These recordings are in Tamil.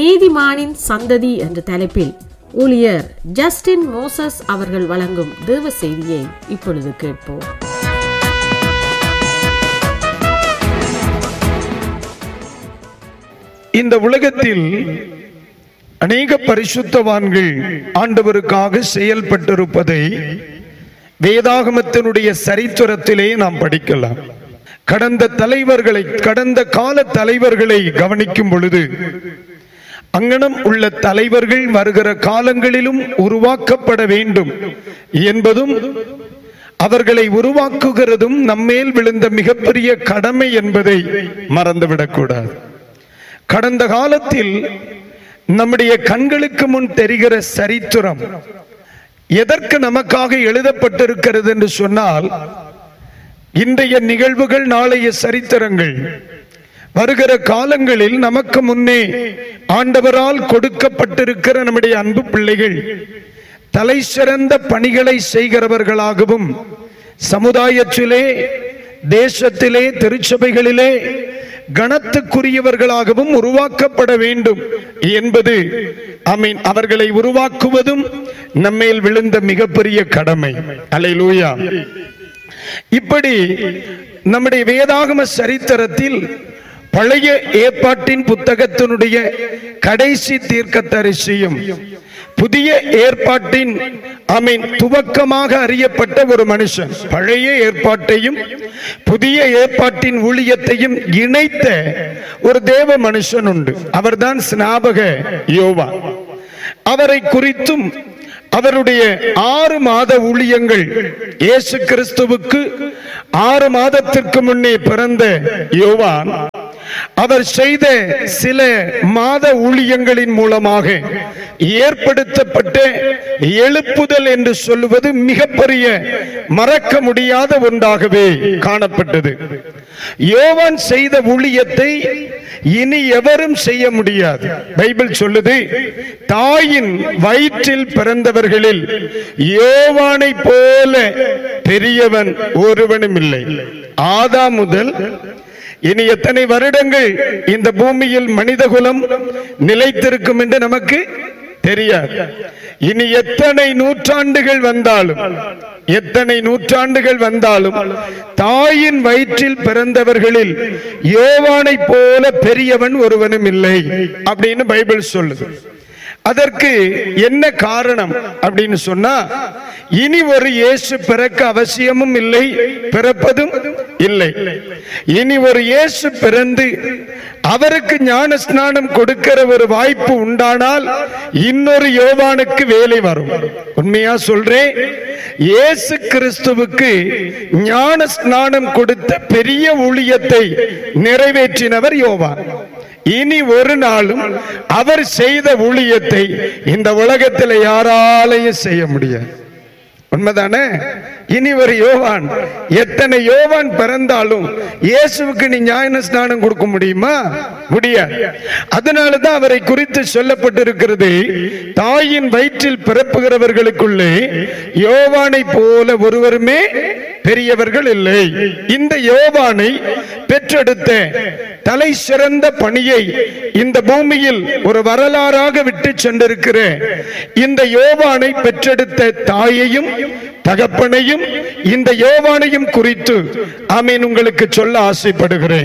நீதிமானின் சந்ததி என்ற தலைப்பில் ஊழியர் ஜஸ்டின் மோசஸ் அவர்கள் வழங்கும் தேவ செய்தியை இப்பொழுது கேட்போம் இந்த உலகத்தில் அநேக பரிசுத்தவான்கள் ஆண்டவருக்காக செயல்பட்டிருப்பதை வேதாகமத்தினுடைய சரித்திரத்திலே நாம் படிக்கலாம் கடந்த தலைவர்களை கடந்த கால தலைவர்களை கவனிக்கும் பொழுது அங்கனம் உள்ள தலைவர்கள் வருகிற காலங்களிலும் உருவாக்கப்பட வேண்டும் என்பதும் அவர்களை உருவாக்குகிறதும் நம்மேல் விழுந்த மிகப்பெரிய கடமை என்பதை மறந்துவிடக்கூடாது கடந்த காலத்தில் நம்முடைய கண்களுக்கு முன் தெரிகிற சரித்திரம் எதற்கு நமக்காக எழுதப்பட்டிருக்கிறது என்று சொன்னால் இன்றைய நிகழ்வுகள் நாளைய சரித்திரங்கள் வருகிற காலங்களில் நமக்கு முன்னே ஆண்டவரால் கொடுக்கப்பட்டிருக்கிற நம்முடைய அன்பு பிள்ளைகள் தலை சிறந்த பணிகளை செய்கிறவர்களாகவும் சமுதாயத்திலே தேசத்திலே திருச்சபைகளிலே கணத்துக்குரியவர்களாகவும் உருவாக்கப்பட வேண்டும் என்பது அமீன் அவர்களை உருவாக்குவதும் நம்மேல் விழுந்த மிகப்பெரிய கடமை அலையிலூயா இப்படி நம்முடைய வேதாகம சரித்திரத்தில் பழைய ஏற்பாட்டின் புத்தகத்தினுடைய கடைசி தீர்க்கதரிசியும் புதிய ஏற்பாட்டின் அமீன் துவக்கமாக அறியப்பட்ட ஒரு மனுஷன் பழைய ஏற்பாட்டையும் புதிய ஏற்பாட்டின் ஊழியத்தையும் இணைத்த ஒரு தேவ மனுஷன் உண்டு அவர்தான் ஸ்நாபக யோவா அவரை குறித்தும் அவருடைய ஆறு மாத ஊழியங்கள் இயேசு கிறிஸ்துவுக்கு ஆறு மாதத்திற்கு முன்னே பிறந்த யோவான் அவர் செய்த சில மாத ஊழியங்களின் மூலமாக ஏற்படுத்தப்பட்ட எழுப்புதல் என்று சொல்லுவது மிகப்பெரிய மறக்க முடியாத ஒன்றாகவே காணப்பட்டது யோவான் செய்த ஊழியத்தை இனி எவரும் செய்ய முடியாது பைபிள் சொல்லுது தாயின் வயிற்றில் பிறந்தவர்களில் யோவானை போல பெரியவன் ஒருவனும் இல்லை ஆதா முதல் இனி எத்தனை வருடங்கள் இந்த பூமியில் மனிதகுலம் நிலைத்திருக்கும் என்று நமக்கு தெரியாது இனி எத்தனை நூற்றாண்டுகள் வந்தாலும் எத்தனை நூற்றாண்டுகள் வந்தாலும் தாயின் வயிற்றில் பிறந்தவர்களில் யோவானை போல பெரியவன் ஒருவனும் இல்லை அப்படின்னு பைபிள் சொல்லுது அதற்கு என்ன காரணம் அப்படின்னு சொன்னா இனி ஒரு இயேசு பிறக்க அவசியமும் இல்லை பிறப்பதும் இல்லை இனி ஒரு இயேசு பிறந்து அவருக்கு ஞான ஸ்நானம் கொடுக்கிற ஒரு வாய்ப்பு உண்டானால் இன்னொரு யோவானுக்கு வேலை வரும் உண்மையா சொல்றேன் இயேசு கிறிஸ்துவுக்கு ஞான ஸ்நானம் கொடுத்த பெரிய ஊழியத்தை நிறைவேற்றினவர் யோவான் இனி ஒரு நாளும் அவர் செய்த ஊழியத்தை இந்த உலகத்தில் யாராலையும் செய்ய முடியாது உண்மைதானே இனி ஒரு யோவான் எத்தனை யோவான் பிறந்தாலும் இயேசுவுக்கு நீ ஞான ஸ்நானம் கொடுக்க முடியுமா முடியாது அதனாலதான் அவரை குறித்து சொல்லப்பட்டிருக்கிறது தாயின் வயிற்றில் பிறப்புகிறவர்களுக்குள்ளே யோவானை போல ஒருவருமே பெரியவர்கள் இல்லை இந்த யோவானை பெற்றெடுத்த தலை சிறந்த பணியை இந்த பூமியில் ஒரு வரலாறாக விட்டு சென்றிருக்கிற இந்த யோவானை பெற்றெடுத்த தாயையும் தகப்பனையும் இந்த யோவானையும் குறித்து ஆமீன் உங்களுக்கு சொல்ல ஆசைப்படுகிறேன்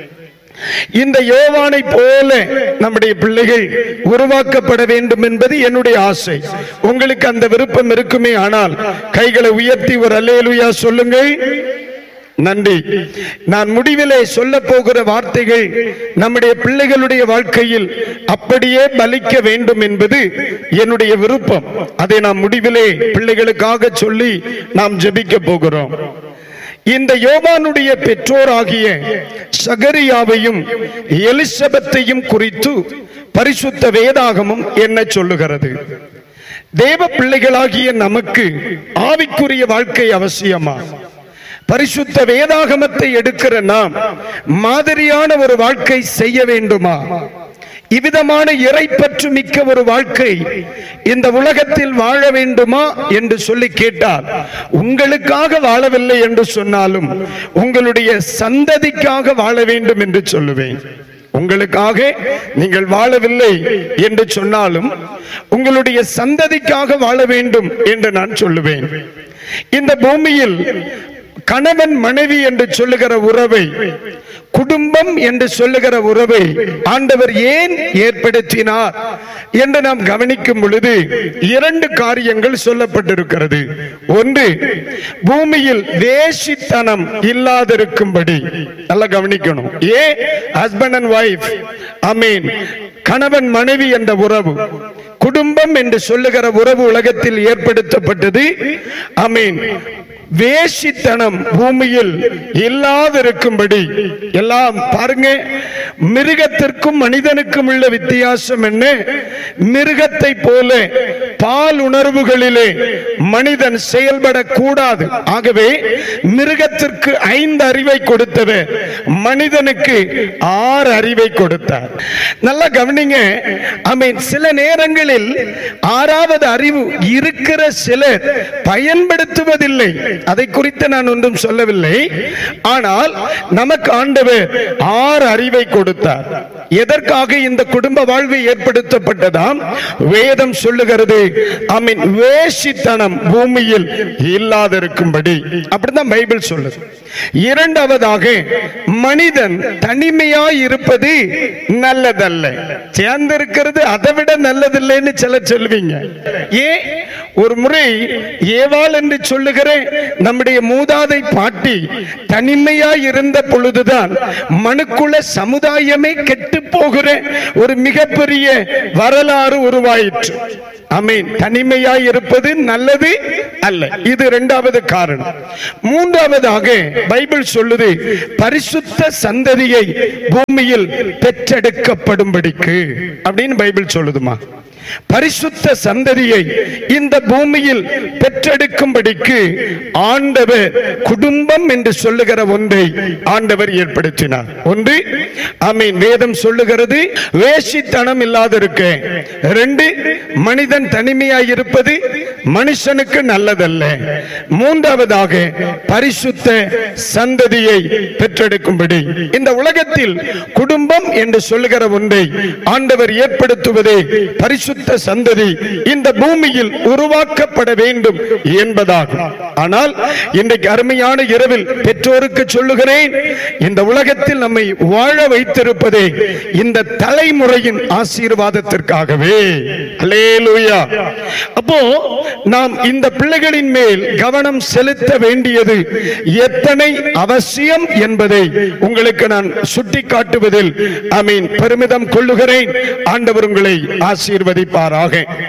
இந்த யோவானை போல நம்முடைய பிள்ளைகள் உருவாக்கப்பட வேண்டும் என்பது என்னுடைய ஆசை உங்களுக்கு அந்த விருப்பம் இருக்குமே ஆனால் கைகளை உயர்த்தி ஒரு அல்லேலுயா சொல்லுங்கள் நன்றி நான் முடிவிலே சொல்ல போகிற வார்த்தைகள் நம்முடைய பிள்ளைகளுடைய வாழ்க்கையில் அப்படியே பலிக்க வேண்டும் என்பது என்னுடைய விருப்பம் அதை நாம் முடிவிலே பிள்ளைகளுக்காக சொல்லி நாம் ஜெபிக்க போகிறோம் இந்த யோவானுடைய பெற்றோராகிய சகரியாவையும் எலிசபெத்தையும் குறித்து பரிசுத்த வேதாகமும் என்ன சொல்லுகிறது தேவ பிள்ளைகளாகிய நமக்கு ஆவிக்குரிய வாழ்க்கை அவசியமா பரிசுத்த வேதாகமத்தை எடுக்கிற நாம் மாதிரியான ஒரு வாழ்க்கை செய்ய வேண்டுமா இவ்விதமான இறைப்பற்று மிக்க ஒரு வாழ்க்கை இந்த உலகத்தில் வாழ வேண்டுமா என்று சொல்லி கேட்டால் உங்களுக்காக வாழவில்லை என்று சொன்னாலும் உங்களுடைய சந்ததிக்காக வாழ வேண்டும் என்று சொல்லுவேன் உங்களுக்காக நீங்கள் வாழவில்லை என்று சொன்னாலும் உங்களுடைய சந்ததிக்காக வாழ வேண்டும் என்று நான் சொல்லுவேன் இந்த பூமியில் கணவன் மனைவி என்று சொல்லுகிற உறவை குடும்பம் என்று சொல்லுகிற உறவை ஆண்டவர் ஏன் ஏற்படுத்தினார் என்று நாம் கவனிக்கும் பொழுது இரண்டு காரியங்கள் சொல்லப்பட்டிருக்கிறது ஒன்று பூமியில் வேசித்தனம் இல்லாதிருக்கும்படி நல்லா கவனிக்கணும் a husband and wife I mean கணவன் மனைவி என்ற உறவு குடும்பம் என்று சொல்லுகிற உறவு உலகத்தில் ஏற்படுத்தப்பட்டது ஐ மீன் வேசித்தனம் பூமியில் இல்லாதிருக்கும்படி எல்லாம் பாருங்க மிருகத்திற்கும் மனிதனுக்கும் உள்ள வித்தியாசம் என்ன மிருகத்தை போல பால் உணர்வுகளிலே மனிதன் செயல்படக்கூடாது ஆகவே மிருகத்திற்கு ஐந்து அறிவை கொடுத்தவர் மனிதனுக்கு ஆறு அறிவை கொடுத்தார் நல்லா கவனிங்க ஐ மீன் சில நேரங்களில் ஆறாவது அறிவு இருக்கிற சிலர் பயன்படுத்துவதில்லை அதை குறித்து நான் ஒன்றும் சொல்லவில்லை ஆனால் நமக்கு ஆண்டவர் ஆறு அறிவை கொடுத்தார் எதற்காக இந்த குடும்ப வாழ்வு ஏற்படுத்தப்பட்டதாம் வேதம் சொல்லுகிறது ஐ மீன் வேஷித்தனம் பூமியில் இல்லாதிருக்கும்படி அப்படிதான் பைபிள் சொல்லுது இரண்டாவதாக மனிதன் தனிமையாய் இருப்பது நல்லதல்ல சேர்ந்திருக்கிறது அதை விட நல்லதில்லைன்னு சிலர் சொல்லுவீங்க ஏன் ஒரு முறை ஏவாள் என்று சொல்லுகிற நம்முடைய மூதாதை பாட்டி தனிமையாய் இருந்த பொழுதுதான் மனுக்குல சமுதாயமே கெட்டு போகிற ஒரு மிகப்பெரிய வரலாறு உருவாயிற்று அமீன் தனிமையாய் இருப்பது நல்லது அல்ல இது இரண்டாவது காரணம் மூன்றாவதாக பைபிள் சொல்லுது பரிசுத்த சந்ததியை பூமியில் பெற்றெடுக்கப்படும்படிக்கு அப்படின்னு பைபிள் சொல்லுதுமா பரிசுத்த சந்ததியை இந்த பூமியில் பெற்றெடுக்கும்படிக்கு ஆண்டவர் குடும்பம் என்று சொல்லுகிற ஒன்றை ஆண்டவர் ஏற்படுத்தினார் ஒன்று ஆமீன் வேதம் சொல்லுகிறது வேசித்தனம் இல்லாதிருக்க ரெண்டு மனிதன் தனிமையாய் இருப்பது மனுஷனுக்கு நல்லதல்ல மூன்றாவதாக பரிசுத்த சந்ததியை பெற்றெடுக்கும்படி இந்த உலகத்தில் குடும்பம் என்று சொல்லுகிற ஒன்றை ஆண்டவர் ஏற்படுத்துவதே பரிசுத்த சந்ததி இந்த பூமியில் உருவாக்கப்பட வேண்டும் என்பதாகும் ஆனால் இன்றைக்கு அருமையான இரவில் பெற்றோருக்கு சொல்லுகிறேன் இந்த உலகத்தில் நம்மை வாழ வைத்திருப்பதே இந்த தலைமுறையின் ஆசீர்வாதத்திற்காகவே அல்லேலூயா அப்போ நாம் இந்த பிள்ளைகளின் மேல் கவனம் செலுத்த வேண்டியது எத்தனை அவசியம் என்பதை உங்களுக்கு நான் சுட்டிக்காட்டுவதில் ஐ மீன் பெருமிதம் கொள்ளுகிறேன் ஆண்டவர் உங்களை ஆசீர்வதிப்பாராக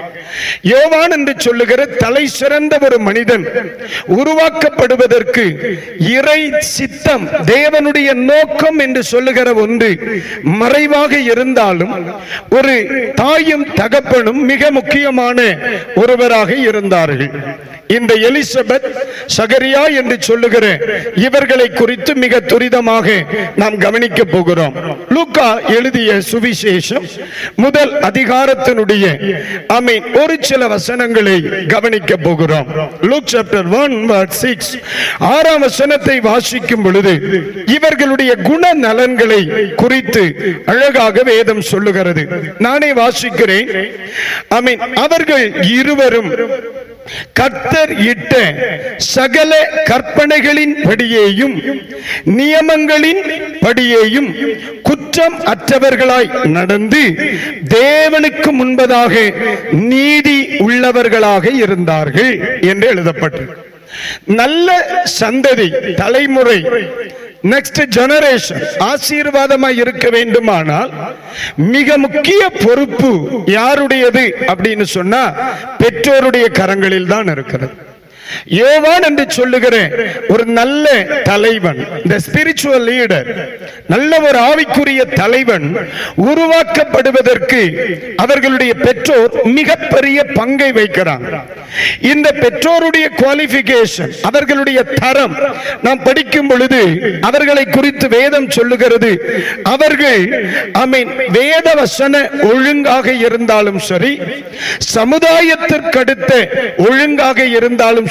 யோவான் என்று சொல்லுகிற தலை சிறந்த ஒரு மனிதன் உருவாக்கப்படுவதற்கு இறை சித்தம் தேவனுடைய நோக்கம் என்று சொல்லுகிற ஒன்று மறைவாக இருந்தாலும் ஒரு தாயும் தகப்பனும் மிக முக்கியமான ஒருவராக இருந்தார்கள் இந்த எலிசபெத் சகரியா என்று சொல்லுகிற இவர்களை குறித்து மிக துரிதமாக நாம் கவனிக்க போகிறோம் லூக்கா எழுதிய சுவிசேஷம் முதல் அதிகாரத்தினுடைய I mean, ஒரு சில வசனங்களை கவனிக்க போகிறோம் லூக் சாப்டர் ஒன் சிக்ஸ் ஆறாம் வசனத்தை வாசிக்கும் பொழுது இவர்களுடைய குண நலன்களை குறித்து அழகாக வேதம் சொல்லுகிறது நானே வாசிக்கிறேன் I mean, அவர்கள் இருவரும் கர்த்தர் இட்ட சகல கற்பனைகளின் படியேயும் நியமங்களின் படியேயும் குற்றம் அற்றவர்களாய் நடந்து தேவனுக்கு முன்பதாக நீதி உள்ளவர்களாக இருந்தார்கள் என்று எழுதப்பட்டிருக்கு நல்ல சந்ததி தலைமுறை நெக்ஸ்ட் ஜெனரேஷன் ஆசீர்வாதமாய் இருக்க வேண்டுமானால் மிக முக்கிய பொறுப்பு யாருடையது அப்படின்னு சொன்னா பெற்றோருடைய கரங்களில் தான் இருக்கிறது யோவான் என்று சொல்லுகிற ஒரு நல்ல தலைவன் இந்த ஸ்பிரிச்சுவல் லீடர் நல்ல ஒரு ஆவிக்குரிய தலைவன் உருவாக்கப்படுவதற்கு அவர்களுடைய பெற்றோர் மிகப்பெரிய பங்கை வைக்கிறாங்க இந்த பெற்றோருடைய குவாலிபிகேஷன் அவர்களுடைய தரம் நாம் படிக்கும் பொழுது அவர்களை குறித்து வேதம் சொல்லுகிறது அவர்கள் ஐ மீன் வேத வசன ஒழுங்காக இருந்தாலும் சரி சமுதாயத்திற்கடுத்த ஒழுங்காக இருந்தாலும்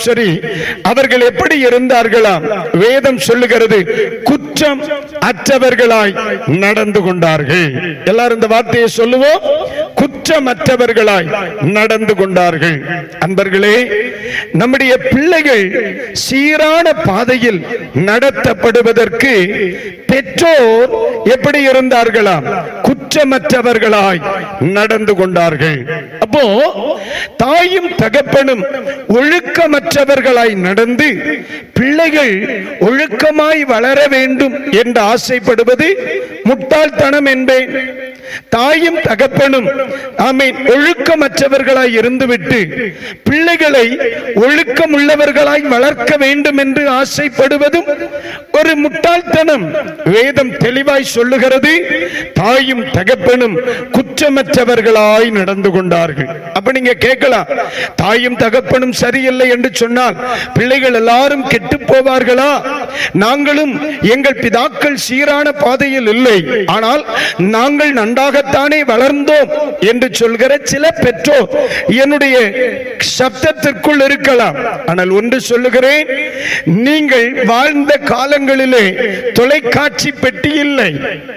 சரி அவர்கள் எப்படி இருந்தார்களாம் வேதம் சொல்லுகிறது குற்றம் அற்றவர்களாய் நடந்து கொண்டார்கள் எல்லாரும் இந்த வார்த்தையை சொல்லுவோம் குற்றமற்றவர்களாய் நடந்து கொண்டார்கள் அன்பர்களே நம்முடைய பிள்ளைகள் சீரான பாதையில் நடத்தப்படுவதற்கு பெற்றோர் எப்படி இருந்தார்களாம் குற்றமற்றவர்களாய் நடந்து கொண்டார்கள் அப்போ தாயும் தகப்பனும் ஒழுக்கமற்றவர்களாய் நடந்து பிள்ளைகள் ஒழுக்கமாய் வளர வேண்டும் என்று ஆசைப்படுவது முட்டாள்தனம் என்பேன் தாயும் தகப்பனும் ஆமீன் ஒழுக்கமற்றவர்களாய் இருந்துவிட்டு பிள்ளைகளை ஒழுக்கம் உள்ளவர்களாய் வளர்க்க வேண்டும் என்று ஆசைப்படுவதும் ஒரு முட்டாள்தனம் வேதம் தெளிவாய் சொல்லுகிறது தாயும் தகப்பனும் குற்றமற்றவர்களாய் நடந்து கொண்டார்கள் அப்ப நீங்க கேட்கலாம் தாயும் தகப்பனும் சரியில்லை என்று சொன்னால் பிள்ளைகள் எல்லாரும் கெட்டு போவார்களா நாங்களும் எங்கள் பிதாக்கள் சீரான பாதையில் இல்லை ஆனால் நாங்கள் நன்றாகத்தானே வளர்ந்தோம் என்று சொல்கிற சில பெற்றோர் என்னுடைய சப்தத்திற்குள் இருக்கலாம் ஆனால் ஒன்று சொல்லுகிறேன் நீங்கள் வாழ்ந்த காலங்களிலே தொலைக்காட்சி பெட்டி இல்லை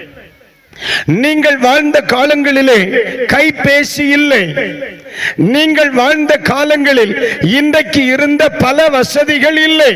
நீங்கள் வாழ்ந்த காலங்களிலே கைபேசி இல்லை நீங்கள் வாழ்ந்த காலங்களில் இன்றைக்கு இருந்த பல வசதிகள் இல்லை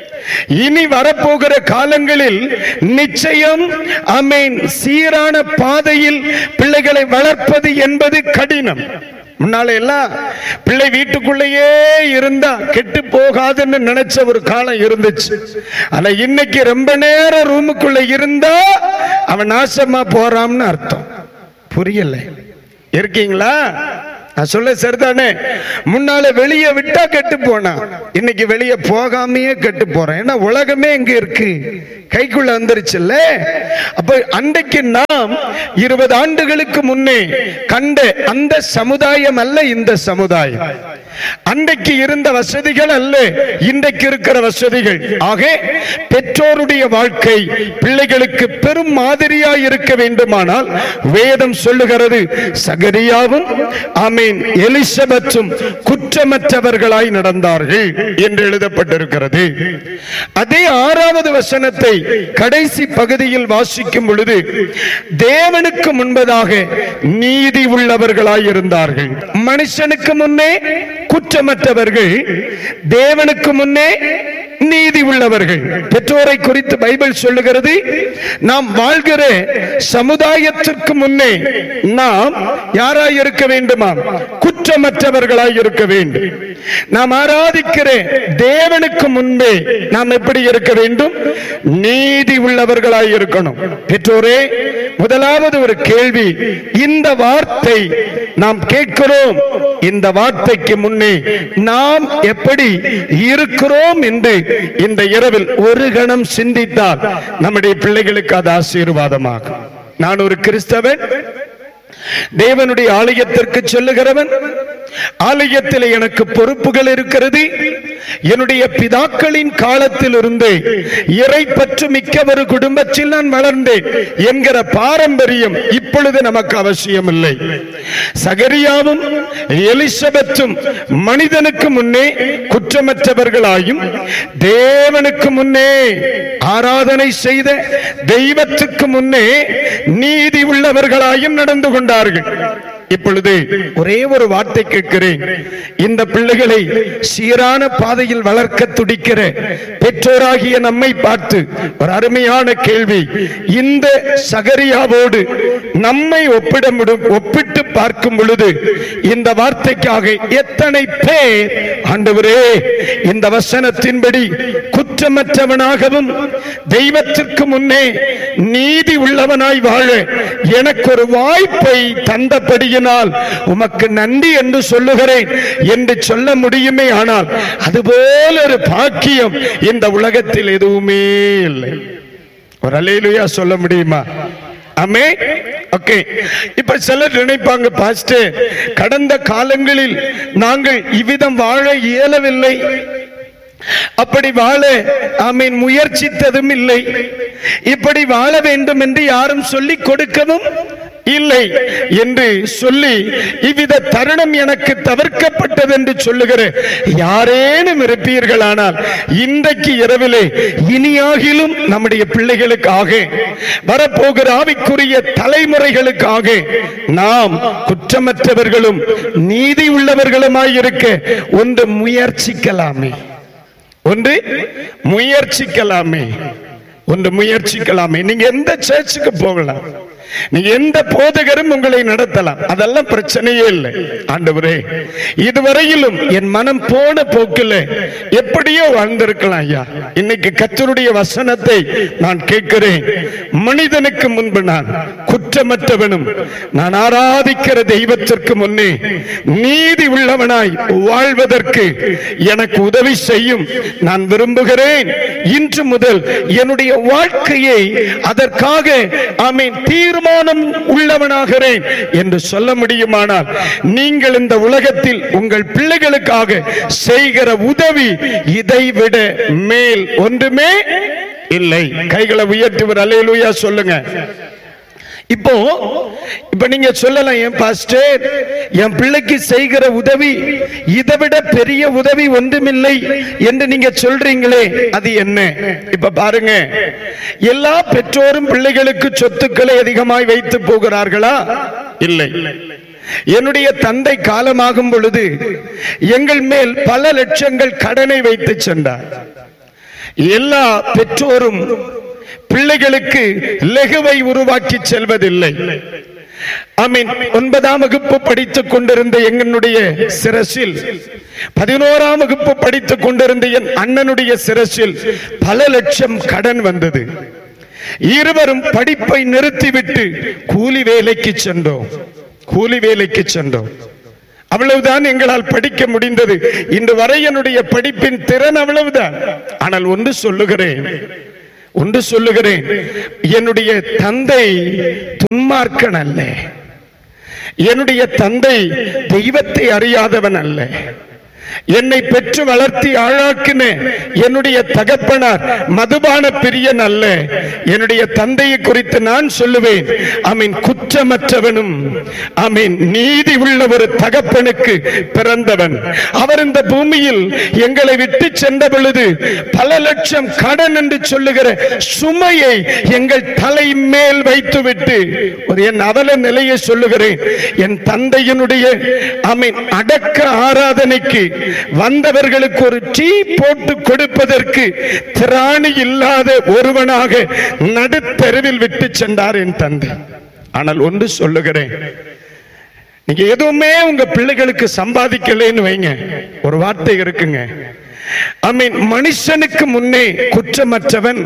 இனி வரப்போகிற காலங்களில் நிச்சயம் அமேன் சீரான பாதையில் பிள்ளைகளை வளர்ப்பது என்பது கடினம் முன்னால எல்லாம் பிள்ளை வீட்டுக்குள்ளேயே இருந்தா கெட்டு போகாதுன்னு நினைச்ச ஒரு காலம் இருந்துச்சு ஆனா இன்னைக்கு ரொம்ப நேரம் ரூமுக்குள்ள இருந்தா அவன் நாசமா போறான்னு அர்த்தம் புரியல இருக்கீங்களா நான் சொல்ல சரிதானே முன்னால வெளியே விட்டா கெட்டு போனான் இன்னைக்கு வெளியே போகாமையே கெட்டு போறான் ஏன்னா உலகமே இங்க இருக்கு கைக்குள்ள வந்துருச்சுல்ல அப்ப அன்றைக்கு நாம் இருபது ஆண்டுகளுக்கு முன்னே கண்ட அந்த சமுதாயம் அல்ல இந்த சமுதாயம் அன்றைக்கு இருந்த வசதிகள் அல்ல இன்றைக்கு இருக்கிற வசதிகள் ஆக பெற்றோருடைய வாழ்க்கை பிள்ளைகளுக்கு பெரும் மாதிரியா இருக்க வேண்டுமானால் வேதம் சொல்லுகிறது சகரியாவும் ஆமீன் எலிசபெத்தும் குற்றமற்றவர்களாய் நடந்தார்கள் என்று எழுதப்பட்டிருக்கிறது அதே ஆறாவது வசனத்தை கடைசி பகுதியில் வாசிக்கும் பொழுது தேவனுக்கு முன்பதாக நீதி உள்ளவர்களாய் இருந்தார்கள் மனுஷனுக்கு முன்னே குற்றமற்றவர்கள் தேவனுக்கு முன்னே நீதி உள்ளவர்கள் பெற்றோரை குறித்து பைபிள் சொல்லுகிறது நாம் வாழ்கிற சமுதாயத்திற்கு முன்னே நாம் யாராய் இருக்க வேண்டுமா குற்றமற்றவர்களாய் இருக்க வேண்டும் நாம் ஆராதிக்கிற தேவனுக்கு முன்பே நாம் எப்படி இருக்க வேண்டும் நீதி உள்ளவர்களாய் இருக்கணும் பெற்றோரே முதலாவது ஒரு கேள்வி இந்த வார்த்தை நாம் கேட்கிறோம் இந்த வார்த்தைக்கு முன்னே நாம் எப்படி இருக்கிறோம் என்று இந்த இரவில் ஒரு கணம் சிந்தித்தால் நம்முடைய பிள்ளைகளுக்கு அது ஆசீர்வாதமாகும் நான் ஒரு கிறிஸ்தவன் தேவனுடைய ஆலயத்திற்கு சொல்லுகிறவன் ஆலயத்தில் எனக்கு பொறுப்புகள் இருக்கிறது என்னுடைய பிதாக்களின் காலத்தில் இருந்து இறை பற்று மிக்க ஒரு குடும்பத்தில் நான் வளர்ந்தேன் என்கிற பாரம்பரியம் இப்பொழுது நமக்கு அவசியம் இல்லை சகரியாவும் எலிசபெத்தும் மனிதனுக்கு முன்னே குற்றமற்றவர்களாயும் தேவனுக்கு முன்னே ஆராதனை செய்த தெய்வத்துக்கு முன்னே நீதி உள்ளவர்களாயும் நடந்து கொண்டார்கள் இப்பொழுது ஒரே ஒரு வார்த்தை கேட்கிறேன் இந்த பிள்ளைகளை சீரான பாதையில் வளர்க்க துடிக்கிற பெற்றோராகிய நம்மை பார்த்து ஒரு அருமையான கேள்வி இந்த சகரியாவோடு நம்மை ஒப்பிட முடி- ஒப்பிட்டு பார்க்கும் பொழுது இந்த வார்த்தைக்காக எத்தனை பேர் ஆண்டவரே இந்த வசனத்தின்படி குற்றமற்றவனாகவும் தெய்வத்திற்கு முன்னே நீதி உள்ளவனாய் வாழ எனக்கு ஒரு வாய்ப்பை தந்தபடியினால் உமக்கு நன்றி என்று சொல்லுகிறேன் என்று சொல்ல முடியுமே ஆனால் அதுபோல ஒரு பாக்கியம் இந்த உலகத்தில் எதுவுமே இல்லை ஒரு அலையிலுயா சொல்ல முடியுமா ஆமே ஓகே இப்ப சிலர் நினைப்பாங்க பாஸ்டர் கடந்த காலங்களில் நாங்கள் இவ்விதம் வாழ இயலவில்லை அப்படி வாழ ஆமீன் முயற்சித்ததும் இல்லை இப்படி வாழ வேண்டும் என்று யாரும் சொல்லிக் கொடுக்கவும் இல்லை என்று சொல்லி இவ்வித தருணம் எனக்கு தவிர்க்கப்பட்டது என்று சொல்லுகிற யாரேனும் இருப்பீர்களானால் இன்றைக்கு இரவிலே இனியாகிலும் நம்முடைய பிள்ளைகளுக்காக வரப்போகிற ஆவிக்குரிய தலைமுறைகளுக்காக நாம் குற்றமற்றவர்களும் நீதி உள்ளவர்களுமாயிருக்க ஒன்று முயற்சிக்கலாமே ஒன்று முயற்சிக்கலாமே ஒன்று முயற்சிக்கலாமே நீங்க எந்த சர்ச்சுக்கு போகலாம் நீங்க எந்த போதகரும் உங்களை நடத்தலாம் அதெல்லாம் பிரச்சனையே இல்லை ஆண்டவரே இதுவரையிலும் என் மனம் போன போக்கில் எப்படியோ வாழ்ந்திருக்கலாம் ஐயா இன்னைக்கு கத்தருடைய வசனத்தை நான் கேட்கிறேன் மனிதனுக்கு முன்பு நான் குற்றமற்றவனும் நான் ஆராதிக்கிற தெய்வத்திற்கு முன்னே நீதி உள்ளவனாய் வாழ்வதற்கு எனக்கு உதவி செய்யும் நான் விரும்புகிறேன் இன்று முதல் என்னுடைய வாழ்க்கையை அதற்காக ஆமீன் தீர்மானம் உள்ளவனாகிறேன் என்று சொல்ல முடியுமானால் நீங்கள் இந்த உலகத்தில் உங்கள் பிள்ளைகளுக்காக செய்கிற உதவி இதைவிட மேல் ஒன்றுமே இல்லை கைகளை உயர்த்துவர் அலையலுயா சொல்லுங்க இப்போ இப்ப நீங்க சொல்லலாம் என் பாஸ்டர் என் பிள்ளைக்கு செய்கிற உதவி இதை விட பெரிய உதவி ஒன்றுமில்லை என்று நீங்க சொல்றீங்களே அது என்ன இப்ப பாருங்க எல்லா பெற்றோரும் பிள்ளைகளுக்கு சொத்துக்களை அதிகமாய் வைத்து போகிறார்களா இல்லை என்னுடைய தந்தை காலமாகும் பொழுது எங்கள் மேல் பல லட்சங்கள் கடனை வைத்து சென்றார் எல்லா பெற்றோரும் பிள்ளைகளுக்கு லெகுவை உருவாக்கி செல்வதில்லை ஆமீன் ஒன்பதாம் வகுப்பு படித்துக் கொண்டிருந்த எங்களுடைய சிரசில் பதினோராம் வகுப்பு படித்துக் கொண்டிருந்த என் அண்ணனுடைய சிரசில் பல லட்சம் கடன் வந்தது இருவரும் படிப்பை நிறுத்திவிட்டு கூலி வேலைக்கு சென்றோம் கூலி வேலைக்கு சென்றோம் அவ்வளவுதான் எங்களால் படிக்க முடிந்தது இன்று வரை என்னுடைய படிப்பின் திறன் அவ்வளவுதான் ஆனால் ஒன்று சொல்லுகிறேன் ஒன்று சொல்லுகிறேன் என்னுடைய தந்தை துன்மார்க்கன் அல்ல என்னுடைய தந்தை தெய்வத்தை அறியாதவன் அல்ல என்னை பெற்று வளர்த்தி ஆளாக்கின என்னுடைய தகப்பனார் மதுபான பிரியன் அல்ல என்னுடைய தந்தையை குறித்து நான் சொல்லுவேன் அமீன் குற்றமற்றவனும் அமீன் நீதி உள்ள ஒரு தகப்பனுக்கு பிறந்தவன் அவர் இந்த பூமியில் எங்களை விட்டு சென்ற பொழுது பல லட்சம் கடன் என்று சொல்லுகிற சுமையை எங்கள் தலை மேல் வைத்துவிட்டு ஒரு என் அவல நிலையை சொல்லுகிறேன் என் தந்தையினுடைய அமீன் அடக்க ஆராதனைக்கு வந்தவர்களுக்கு ஒரு டீ போட்டு கொடுப்பதற்கு திராணி இல்லாத ஒருவனாக நடுத்தெருவில் விட்டு சென்றார் என் தந்தை ஆனால் ஒன்று சொல்லுகிறேன் நீங்க எதுவுமே உங்க பிள்ளைகளுக்கு சம்பாதிக்கலைன்னு வைங்க ஒரு வார்த்தை இருக்குங்க ஐ மீன் மனுஷனுக்கு முன்னே குற்றமற்றவன்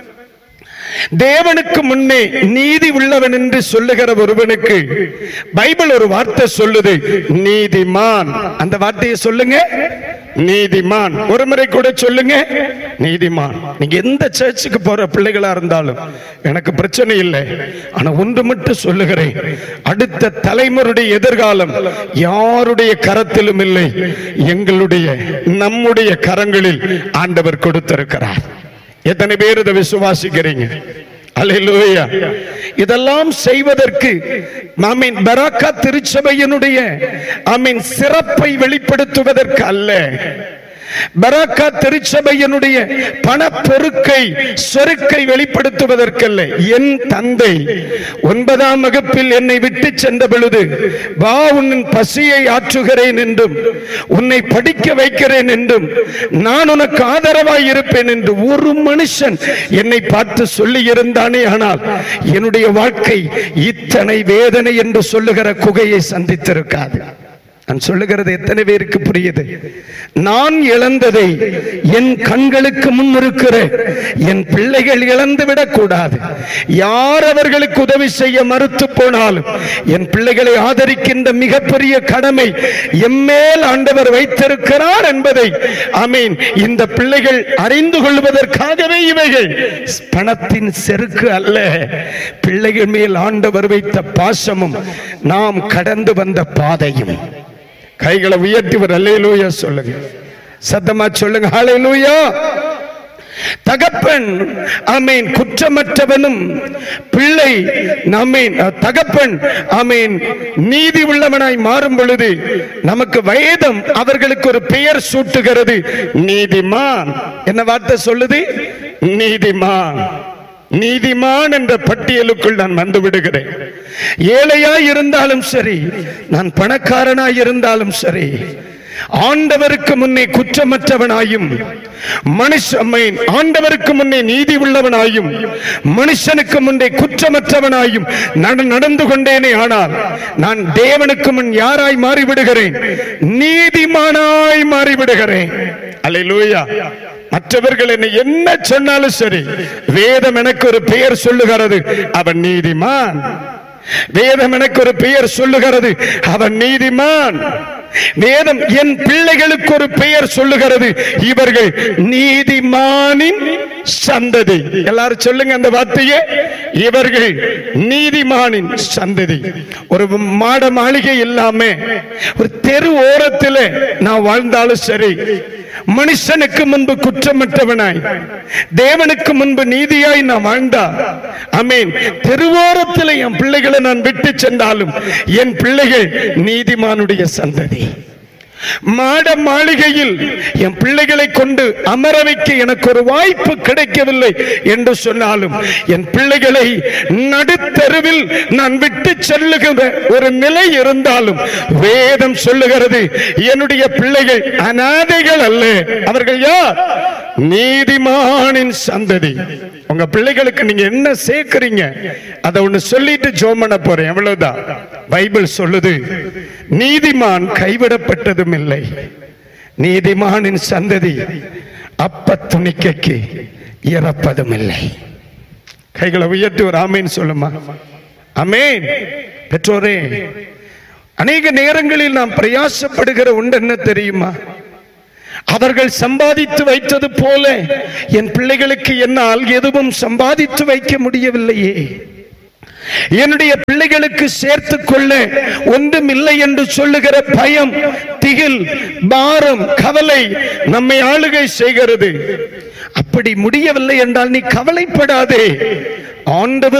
தேவனுக்கு முன்னே நீதி உள்ளவன் என்று சொல்லுகிற ஒருவனுக்கு பைபிள் ஒரு வார்த்தை சொல்லுது நீதிமான் அந்த வார்த்தையை சொல்லுங்க நீதிமான் ஒரு முறை கூட சொல்லுங்க நீதிமான் நீங்க எந்த சர்ச்சுக்கு போற பிள்ளைகளா இருந்தாலும் எனக்கு பிரச்சனை இல்லை ஆனா ஒன்று மட்டும் சொல்லுகிறேன் அடுத்த தலைமுறையுடைய எதிர்காலம் யாருடைய கரத்திலும் இல்லை எங்களுடைய நம்முடைய கரங்களில் ஆண்டவர் கொடுத்திருக்கிறார் எத்தனை பேர் இதை விசுவாசிக்கிறீங்க அல்லேலூயா இதெல்லாம் செய்வதற்கு ஆமீன் பராக்கா திருச்சபையினுடைய ஆமீன் சிறப்பை வெளிப்படுத்துவதற்கு அல்ல பராக்கா திருச்சபையினுடைய பணப்பெருக்கை செருக்கை வெளிப்படுத்துவதற்கல்ல என் தந்தை ஒன்பதாம் வகுப்பில் என்னை விட்டு சென்ற பொழுது வா உன் பசியை ஆற்றுகிறேன் என்றும் உன்னை படிக்க வைக்கிறேன் என்றும் நான் உனக்கு ஆதரவாய் இருப்பேன் என்று ஒரு மனுஷன் என்னை பார்த்து சொல்லி இருந்தானே ஆனால் என்னுடைய வாழ்க்கை இத்தனை வேதனை என்று சொல்லுகிற குகையை சந்தித்திருக்காது நான் சொல்லுகிறது எத்தனை பேருக்கு புரியுது நான் இழந்ததை என் கண்களுக்கு முன் இருக்கிற என் பிள்ளைகள் இழந்து விடக்கூடாது யார் அவர்களுக்கு உதவி செய்ய மறுத்து போனாலும் என் பிள்ளைகளை ஆதரிக்கின்ற மிகப்பெரிய கடமை எம்மேல் ஆண்டவர் வைத்திருக்கிறார் என்பதை அமீன் இந்த பிள்ளைகள் அறிந்து கொள்வதற்காகவே இவைகள் பணத்தின் செருக்கு அல்ல பிள்ளைகள் மேல் ஆண்டவர் வைத்த பாசமும் நாம் கடந்து வந்த பாதையும் கைகளை உயர்த்தி ஒரு அல்லேலூயா சொல்லுங்க சத்தமா சொல்லுங்க ஹalleluya தகப்பன் ஆமீன் குற்றமற்றவனும் பிள்ளை ஆமீன் தகப்பன் ஆமீன் நீதி உள்ளவனாய் மாறும் பொழுது நமக்கு வேதம் அவர்களுக்கு ஒரு பெயர் சூட்டுகிறது நீதிமான் என்ன வார்த்தை சொல்லுது நீதிமான் நீதிமான் என்ற பட்டியலுக்குள் நான் வந்து விடுகிறேன் ஏழையாய் இருந்தாலும் சரி நான் பணக்காரனாய் இருந்தாலும் சரி ஆண்டவருக்கு முன்னே குற்றமற்றவனாயும் மனுஷ மீன், ஆண்டவருக்கு முன்னே நீதி உள்ளவனாயும் மனுஷனுக்கு முன்னே குற்றமற்றவனாயும் நட- நடந்து கொண்டேனே ஆனால் நான் தேவனுக்கு முன் யாராய் மாறிவிடுகிறேன் நீதிமானாய் மாறிவிடுகிறேன் அல்லேலூயா மற்றவர்கள் என்னை என்ன சொன்னாலும் சரி வேதம் எனக்கு ஒரு பெயர் சொல்லுகிறது அவன் நீதிமான் வேதம் எனக்கு ஒரு பெயர் சொல்லுகிறது அவன் நீதிமான் வேதம் என் பிள்ளைகளுக்கு ஒரு பெயர் சொல்லுகிறது இவர்கள் நீதிமானின் சந்ததி எல்லாரும் சொல்லுங்க அந்த வார்த்தையே இவர்கள் நீதிமானின் சந்ததி ஒரு மாட மாளிகை இல்லாம ஒரு தெரு ஓரத்தில் நான் வாழ்ந்தாலும் சரி மனுஷனுக்கு முன்பு குற்றமற்றவனாய் தேவனுக்கு முன்பு நீதியாய் நான் வாழ்ந்தா அமீன் தெருவோரத்தில் என் பிள்ளைகளை நான் விட்டு சென்றாலும் என் பிள்ளைகள் நீதிமானுடைய சந்ததி மாட மாளிகையில் என் பிள்ளைகளை கொண்டு அமர வைக்க எனக்கு ஒரு வாய்ப்பு கிடைக்கவில்லை என்று சொன்னாலும் என் பிள்ளைகளை நடுத்தருவில் நான் விட்டு செல்லுகிற ஒரு நிலை இருந்தாலும் வேதம் சொல்லுகிறது என்னுடைய பிள்ளைகள் அனாதைகள் அல்ல அவர்கள் யார் நீதிமானின் சந்ததி உங்க பிள்ளைகளுக்கு நீங்க என்ன சேர்க்கிறீங்க அதை ஒண்ணு சொல்லிட்டு ஜோம் பண்ண போறேன் எவ்வளவுதான் பைபிள் சொல்லுது நீதிமான் கைவிடப்பட்டதும் இல்லை நீதிமானின் சந்ததி அப்ப துணிக்கைக்கு இறப்பதும் இல்லை கைகளை உயர்த்தி ஒரு ஆமேன் சொல்லுமா அமேன் பெற்றோரே அநேக நேரங்களில் நாம் பிரயாசப்படுகிற உண்டு என்ன தெரியுமா அவர்கள் சம்பாதித்து வைத்தது போல என் பிள்ளைகளுக்கு என்னால் எதுவும் சம்பாதித்து வைக்க முடியவில்லையே என்னுடைய பிள்ளைகளுக்கு சேர்த்து கொள்ள ஒன்றும் இல்லை என்று சொல்லுகிற பயம் திகில் பாரம் கவலை நம்மை ஆளுகை செய்கிறது அப்படி முடியவில்லை என்றால் நீ கவலைப்படாதே ஆண்டவர்